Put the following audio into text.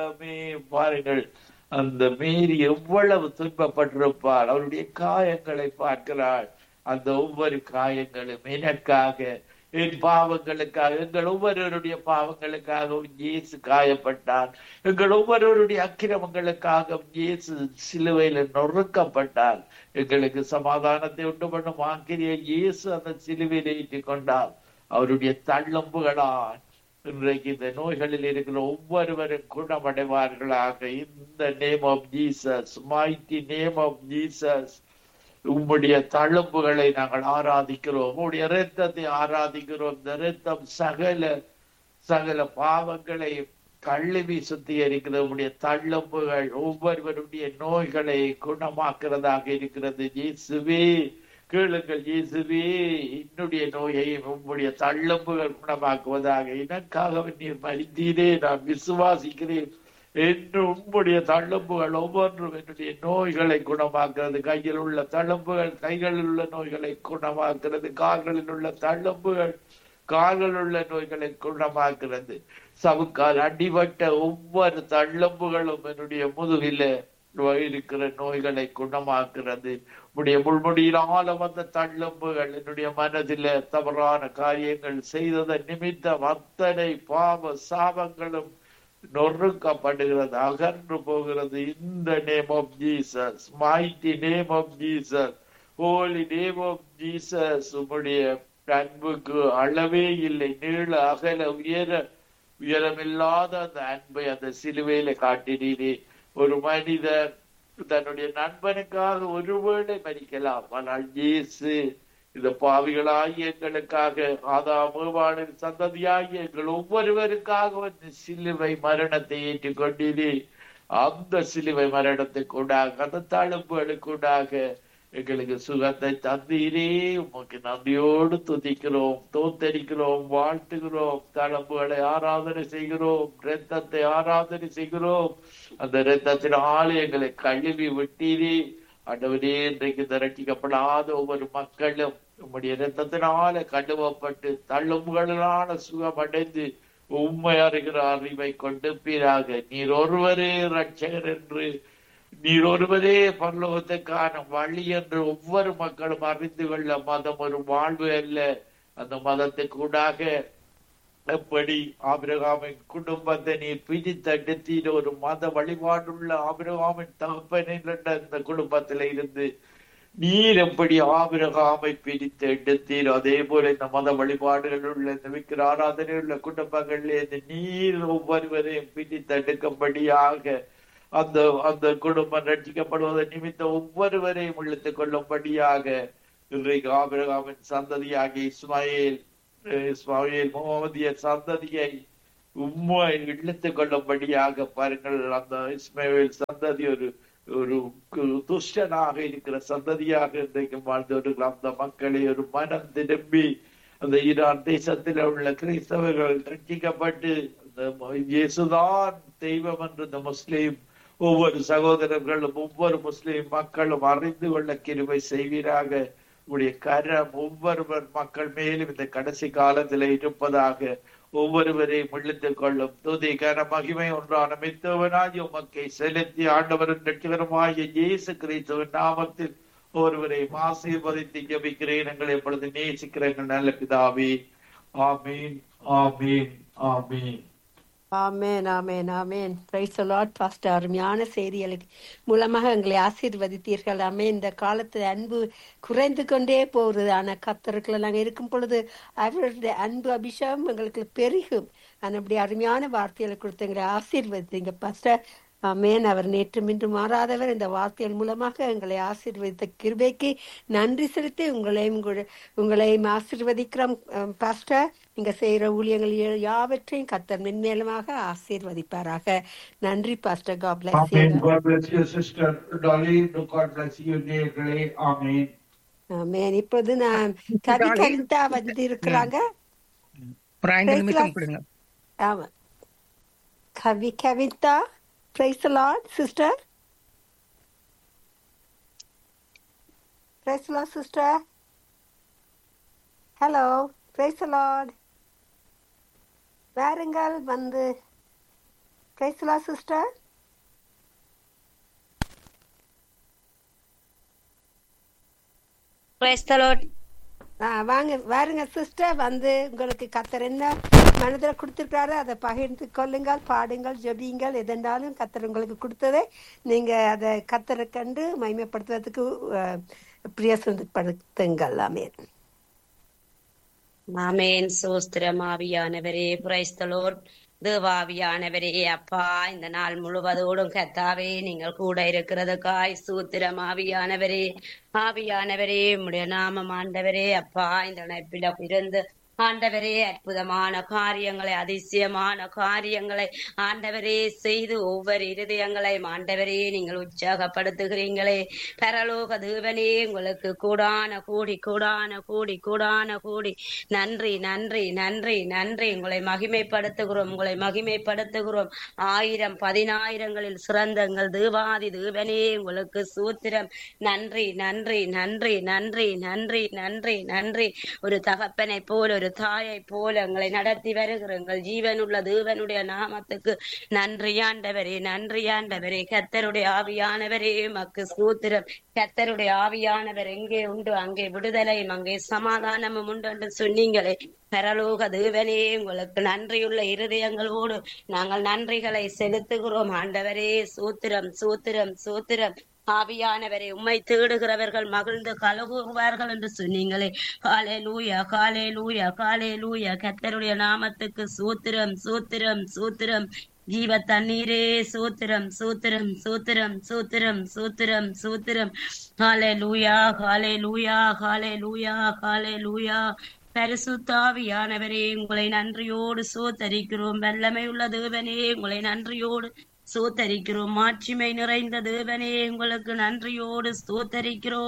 காயமே பாருங்கள் அந்த மேரி எவ்வளவு துன்பப்பட்டிருப்பாள் அவருடைய காயங்களை பார்க்கிறாள் அந்த ஒவ்வொரு காயங்களும் எனக்காக என் பாவங்களுக்காக எங்கள் ஒவ்வொருவருடைய பாவங்களுக்காகவும் இயேசு காயப்பட்டார் எங்கள் ஒவ்வொருவருடைய அக்கிரமங்களுக்காகவும் இயேசு சிலுவையில நொறுக்கப்பட்டார் எங்களுக்கு சமாதானத்தை உண்டு பண்ணும் ஆக்கிரிய இயேசு அந்த சிலுவையில் ஏற்றிக் கொண்டார் அவருடைய தள்ளம்புகளால் இன்றைக்கு இந்த நோய்களில் இருக்கிற ஒவ்வொருவரும் குணமடைவார்களாக இந்த name of Jesus mighty name of Jesus உம்முடைய தழும்புகளை நாங்கள் ஆராதிக்கிறோம் உம்முடைய இரத்தத்தை ஆராதிக்கிறோம் இந்த இரத்தம் சகல சகல பாவங்களை கழுவி சுத்திகரிக்கிறது உம்முடைய தழும்புகள் ஒவ்வொருவருடைய நோய்களை குணமாக்குறதாக இருக்கிறது இயேசுவே கேளுங்கள் இயேசுவே என்னுடைய நோயை உம்முடைய தள்ளம்புகள் குணமாக்குவதாக எனக்காக நீர் மறித்தீரே நான் விசுவாசிக்கிறேன் என்று உம்முடைய தழும்புகள் ஒவ்வொன்றும் என்னுடைய நோய்களை குணமாக்குறது கையில் உள்ள தழும்புகள் கைகளில் உள்ள நோய்களை குணமாக்குறது கால்களில் உள்ள தழும்புகள் கால்களில் உள்ள நோய்களை குணமாக்குறது சவுக்கால் அடிபட்ட ஒவ்வொரு தழும்புகளும் என்னுடைய முதுகில இருக்கிற நோய்களை குணமாக்குறது உடைய முள்முடியினால வந்த தள்ளம்புகள் என்னுடைய மனதில தவறான காரியங்கள் செய்ததன் நிமித்தம் அத்தனை பாவ சாபங்களும் நொறுக்கப்படுகிறது அகன்று போகிறது இந்த name of Jesus mighty name of Jesus holy name of Jesus உம்முடைய அன்புக்கு அளவே இல்லை நீள அகல உயர உயரமில்லாத அந்த அன்பை அந்த சிலுவையில காட்டினீரே ஒரு மனிதர் தன்னுடைய நண்பனுக்காக ஒருவேளை மறிக்கலாம் ஆனால் இயேசு இந்த பாவிகளாகிய எங்களுக்காக ஆதாமுவானின் சந்ததியாகிய எங்கள் ஒவ்வொருவருக்காக வந்து சிலுவை மரணத்தை ஏற்றுக்கொண்டீரே அந்த சிலுவை மரணத்தை கூடாக அந்த தழும்புகளுக்கூடாக எங்களுக்கு சுகத்தை தந்தீரே உமக்கு நன்றியோடு துதிக்கிறோம் தோத்தரிக்கிறோம் வாழ்த்துகிறோம் தளம்புகளை ஆராதனை செய்கிறோம் ரத்தத்தை ஆராதனை செய்கிறோம் அந்த ரத்தத்தின் ஆலயங்களை கழுவி விட்டீரே ஆண்டவரே இன்றைக்கு திரட்டிக்கப்படாத ஒவ்வொரு மக்களும் உம்முடைய ரத்தத்தினால கழுவப்பட்டு தள்ளும்புகளான சுகம் அடைந்து உண்மை அறிகிற அறிவை கொண்டு பீராக நீர் ஒருவரே ரட்சகர் என்று நீர் ஒருவரே பரலோகத்துக்கான வழி என்று ஒவ்வொரு மக்களும் அறிந்து கொள்ள மதம் ஒரு வாழ்வு அல்ல அந்த மதத்துக்கூடாக எப்படி ஆபிரகாமின் குடும்பத்தை நீர் பிடித்தெடுத்தீர் ஒரு மத வழிபாடுள்ள ஆபிரகாமின் தகப்பனின் இந்த குடும்பத்தில இருந்து நீர் எப்படி ஆபிரகாமை பிரித்து எடுத்தீர் அதே போல இந்த மத வழிபாடுகள் உள்ள இந்த விக்கிர ஆராதனை உள்ள குடும்பங்களில் இந்த நீர் ஒவ்வொருவரையும் பிடித்தெடுக்கும்படியாக அந்த அந்த குடும்பம் ரட்சிக்கப்படுவதன் நிமித்தம் ஒவ்வொருவரையும் இழுத்துக் கொள்ளும்படியாக இன்றைக்கு ஆபிரகாமின் சந்ததியாகி இஸ்மாயில் இஸ்மாயில் முகமதிய சந்ததியை உண்மை இழுத்துக் கொள்ளும்படியாக பாருங்கள் அந்த இஸ்மாயில் சந்ததி ஒரு ஒரு துஷ்டனாக இருக்கிற சந்ததியாக இன்றைக்கு வாழ்ந்து வருகிற அந்த மக்களை ஒரு மனம் திரும்பி அந்த ஈரான் தேசத்தில் உள்ள கிறிஸ்தவர்கள் ரட்சிக்கப்பட்டு அந்த இயேசுதான் தெய்வம் என்று இந்த முஸ்லீம் ஒவ்வொரு சகோதரர்களும் ஒவ்வொரு முஸ்லிம் மக்களும் அறிந்து கொள்ள கிருபை செய்வீராக உடைய கரம் ஒவ்வொருவர் மக்கள் மேலும் இந்த கடைசி காலத்தில் இருப்பதாக ஒவ்வொருவரையும் இழுத்துக் கொள்ளும் துதி கன மகிமை ஒன்றான மித்தவனாய் உமக்கை செலுத்தி ஆண்டவரின் ரட்சகரமாகிய இயேசு கிறிஸ்துவின் நாமத்தில் ஒருவரையும் ஆசீர்வதித்து ஜபிக்கிறேன் எங்களை எப்பொழுது நேசிக்கிற எங்கள் நல்ல பிதாவே ஆமீன் ஆமீன் ஆமீன் ஆமேன் ஆமேன் ஆமேன் பிரைஸ் லார்ட் பாஸ்டர் அருமையான செய்திகளுக்கு மூலமாக எங்களை ஆசீர்வதித்தீர்கள் ஆமே இந்த காலத்து அன்பு குறைந்து கொண்டே போகிறது ஆனால் கத்தருக்குள்ள நாங்கள் இருக்கும் பொழுது அவருடைய அன்பு அபிஷேகம் எங்களுக்கு பெருகும் அப்படி அருமையான வார்த்தைகளை கொடுத்து எங்களை ஆசீர்வதித்தீங்க பாஸ்டர் ஆமேன் அவர் நேற்று இன்று மாறாதவர் இந்த வார்த்தைகள் மூலமாக எங்களை ஆசீர்வதித்த கிருபைக்கு நன்றி செலுத்தி உங்களையும் உங்களையும் ஆசீர்வதிக்கிறோம் பாஸ்டர் நீங்க செய்யற ஊழியங்கள் யாவற்றையும் கத்தர் மென்மேலுமாக ஆசீர்வதிப்பாராக நன்றி pastor God bless you. Amen. God bless you, sister Dolly. God bless you, நேயர்களே. Amen. ஆமென் இப்போது நான் கவி கவிதா வந்து இருக்கிறாங்க ஒரு ஐந்து Praise நிமிஷம் Lord. கொடுங்க ஆமா கவி கவிதா praise lord sister praise lord sister hello praise lord வாருங்கள் வந்து பிரைஸ்லா சிஸ்டர் Praise the Lord. ஆ, வாங்க வாருங்க சிஸ்டர் வந்து உங்களுக்கு கத்தர் என்ன மனதில் கொடுத்துருக்காரு அதை பகிர்ந்து கொள்ளுங்கள் பாடுங்கள் ஜெபியுங்கள் எதென்றாலும் கத்தர் உங்களுக்கு கொடுத்ததை நீங்க அதை கத்தரை கண்டு மகிமைப்படுத்துவதற்கு பிரியசப்படுத்துங்கள் ஆமென் ஆமென் சோஸ்திரம் ஆவியானவரே பிரைஸ் the Lord. தேவாவியானவரே அப்பா இந்த நாள் முழுவதோடும் கத்தாவே நீங்கள் கூட இருக்கிறதுக்காய் சூத்திரம் ஆவியானவரே ஆவியானவரே உம்முடைய நாமம் ஆண்டவரே அப்பா இந்த இணைப்பில இருந்து ஆண்டவரே அற்புதமான காரியங்களை அதிசயமான காரியங்களை ஆண்டவரே செய்து ஒவ்வொரு இருதயங்களையும் ஆண்டவரே நீங்கள் உற்சாகப்படுத்துகிறீங்களே பரலோக தேவனே உங்களுக்கு கூடான கூடி கூடான கூடி கூடான கூடி நன்றி நன்றி நன்றி நன்றி உங்களை மகிமைப்படுத்துகிறோம் உங்களை மகிமைப்படுத்துகிறோம் ஆயிரம் பதினாயிரங்களில் சிறந்த எங்கள் தேவாதி தேவனே உங்களுக்கு சூத்திரம் நன்றி நன்றி நன்றி நன்றி நன்றி நன்றி நன்றி ஒரு தகப்பனை போல ஒரு தாயை போல எங்களை நடத்தி வருகிற எங்கள் ஜீவனுள்ள தேவனுடைய நாமத்துக்கு நன்றி ஆண்டவரே நன்றி ஆண்டவரே கத்தருடைய ஆவியானவரே மக்கு சூத்திரம் கத்தருடைய ஆவியானவர் எங்கே உண்டு அங்கே விடுதலையும் அங்கே சமாதானமும் உண்டு என்று சொன்னீங்களே பரலோக தேவனே உங்களுக்கு நன்றியுள்ள இருதயங்களோடு நாங்கள் நன்றிகளை செலுத்துகிறோம் ஆண்டவரே சூத்திரம் சூத்திரம் சூத்திரம் ஆவியானவரை உம்மை தேடுகிறவர்கள் மகிழ்ந்து கலகுவார்கள் என்று சொன்னீங்களே காலே லூயா காலே லூயா காலே லூயா கத்தருடைய நாமத்துக்கு சூத்திரம் சூத்திரம் சூத்திரம் ஜீவ தண்ணீரே சூத்திரம் சூத்திரம் சூத்திரம் சூத்திரம் சூத்திரம் சூத்திரம் காலே லூயா காலே லூயா காலே லூயா காலே லூயா பரிசுத்தாவியானவரே உங்களை நன்றியோடு சோத்தரிக்கிறோம் வல்லமை உள்ள தேவனே உங்களை நன்றியோடு சோத்தரிக்கிறோம் மாட்சிமை நிறைந்த தேவனே உங்களுக்கு நன்றியோடு ஸ்தோத்தரிக்கிறோம்